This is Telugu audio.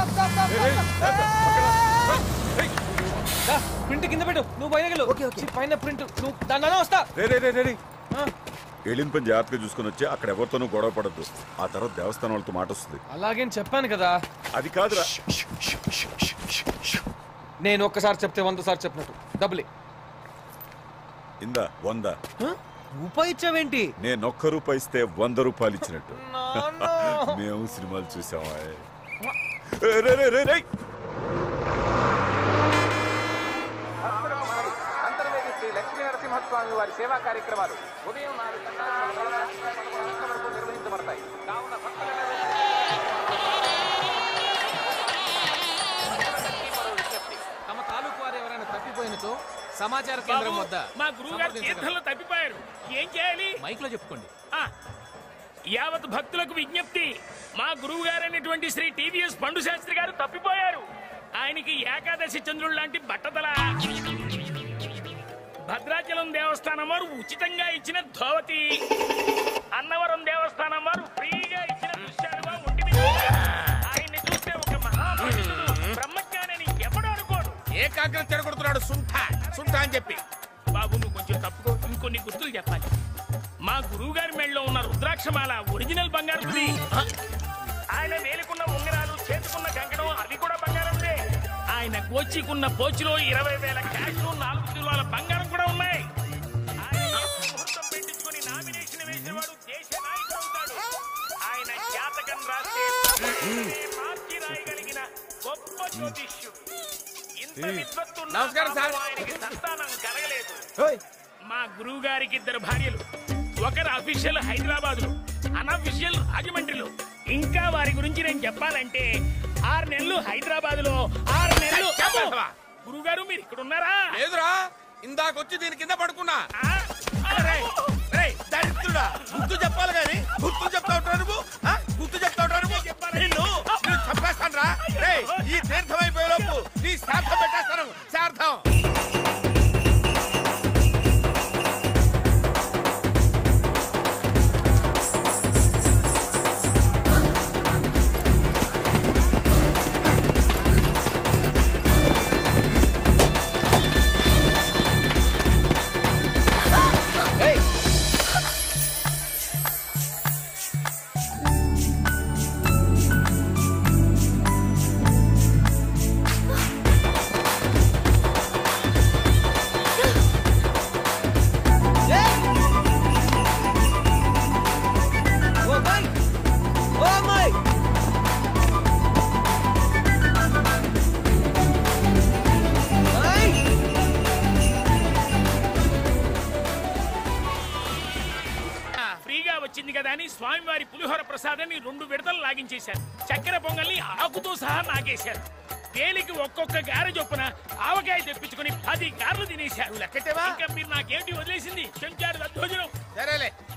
ప్రింట్ కింద పెట్టు నువ్వు పైన వెళ్ళు ఛీ, పైన ప్రింట్ నువ్వు దాని వస్తా రే రే రే రే, రే ఆ, వెళ్ళిన పని జాగ్రత్తగా చూసుకొని వచ్చి అక్కడ ఎవరితోనూ గొడవ పడద్దు ఆ తర్వాత దేవస్థానం వాళ్ళతో మాట వస్తుంది అలాగే చెప్పాను కదా అది కాదురా నేను ఒక్కసారి చెప్తే వంద సార్లు చెప్పినట్టు డబ్బులే ఇందా వంద రూపాయి ఇచ్చావేంటి నేను ఒక్క రూపాయి ఇస్తే వంద రూపాయలు ఇచ్చినట్టు మేము సినిమాలు చూసామా ఏ, రే, రే, రే, రే. అంతర్వేది శ్రీ లక్ష్మీ నరసింహస్వామి వారి సేవా కార్యక్రమాలు ఉదయం నాలుగు గంటల నుండి రాత్రి పదకొండు గంటల వరకు నిర్వహించబడతాయి కావున భక్తులందరూ మరో విజ్ఞప్తి తమ తాలూకు వారు ఎవరైనా తప్పిపోయినచో సమాచార కేంద్రం వద్ద మా గురువు గారు తీర్థంలో తప్పిపోయారు ఏం చేయాలి మైక్ లో చెప్పుకోండి ఆ, యావత్ భక్తులకు విజ్ఞప్తి మా గురువు గారైనటువంటి శ్రీ టీవీఎస్ పండు శాస్త్రి గారు తప్పిపోయారు ఆయనకి ఏకాదశి చంద్రుడు లాంటి బట్టతల భద్రాచలం దేవస్థానం వారు ఉచితంగా ఇచ్చిన ధోవతి అన్నవరం దేవస్థానం వారు ఫ్రీగా ఇచ్చిన దృశ్యాలుగా ఒంటి మీద ఆయన్ని చూస్తే ఒక మహాపురుషుడు బ్రహ్మజ్ఞానని ఎవడు అనుకోడు ఏకాగ్రం చెడగొడుతున్నాడు సుంఠ సుంఠ అని చెప్పి బాబు నువ్వు కొంచెం తప్పుకో ఇంకొన్ని గుర్తులు చెప్పాలి మా గురువు గారి మెళ్ళలో ఉన్న రుద్రాక్షమాల ఒరిజినల్ బంగారంది ఆయన వేలుకున్న ఉంగరాలు చేతుకున్న కంకణం అవి కూడా బంగారందే ఆయన గోచికున్న పోచిలో ఇరవై వేల క్యాష్ నాలుగు కిలోల బంగారం కూడా ఉన్నాయి ఆయన ముహూర్తం పెట్టించుకుని నామినేషన్ వేసిన వాడు దేశ నాయకుడు అవుతాడు ఆయన జాతకం రాస్తే ప్రపంచమే మార్చి రాయగలిగిన గొప్ప జ్యోతిష్యుడు ఇంత విద్వత్తున్న నమస్కారం సార్. పాపం ఆయనకి సంతానం కలగలేదు మా గురువు గారికి ఇద్దరు భార్యలు ఒకరు అఫీషియల్ హైదరాబాద్ లో అన్అఫీషియల్ రాజమండ్రిలో ఇంకా వారి గురించి నేను చెప్పాలంటే ఆరు నెలలు హైదరాబాద్ లో ఆరు నెలలు చెప్పేస్తావా? గురువు గారు మీరు ఇక్కడ ఉన్నారా లేదురా ఇందాకొచ్చి దీని కింద పడుకున్నా ఆ? రేయ్, రేయ్, దరిద్రుడా గుర్తు చెప్పాలి గాని గుర్తు చెప్తా ఉంటావు నువ్వు ఆ? గుర్తు చెప్తా ఉంటావు నువ్వు నిన్ను నిన్ను చంపేస్తాను రా రేయ్, ఈ తీర్థం అయిపోయే లోపు నీ శ్రాద్ధం పెట్టేస్తాను శ్రాద్ధం ఓ మై ఓ మై ఫ్రీగా వచ్చింది కదా అని స్వామివారి పులిహోర ప్రసాదాన్ని రెండు విడతలు లాగించేశారు చక్కెర పొంగల్ని ఆకుతో సహా నాగేశారు వేలికి ఒక్కొక్క గారె చొప్పున ఆవకాయ తెప్పించుకుని పది గారెలు తినేశారు లెక్కెట్టావా? ఇంకా మీరు నాకేంటి వదిలేసింది చెంచాడు దద్దోజనం సరేలే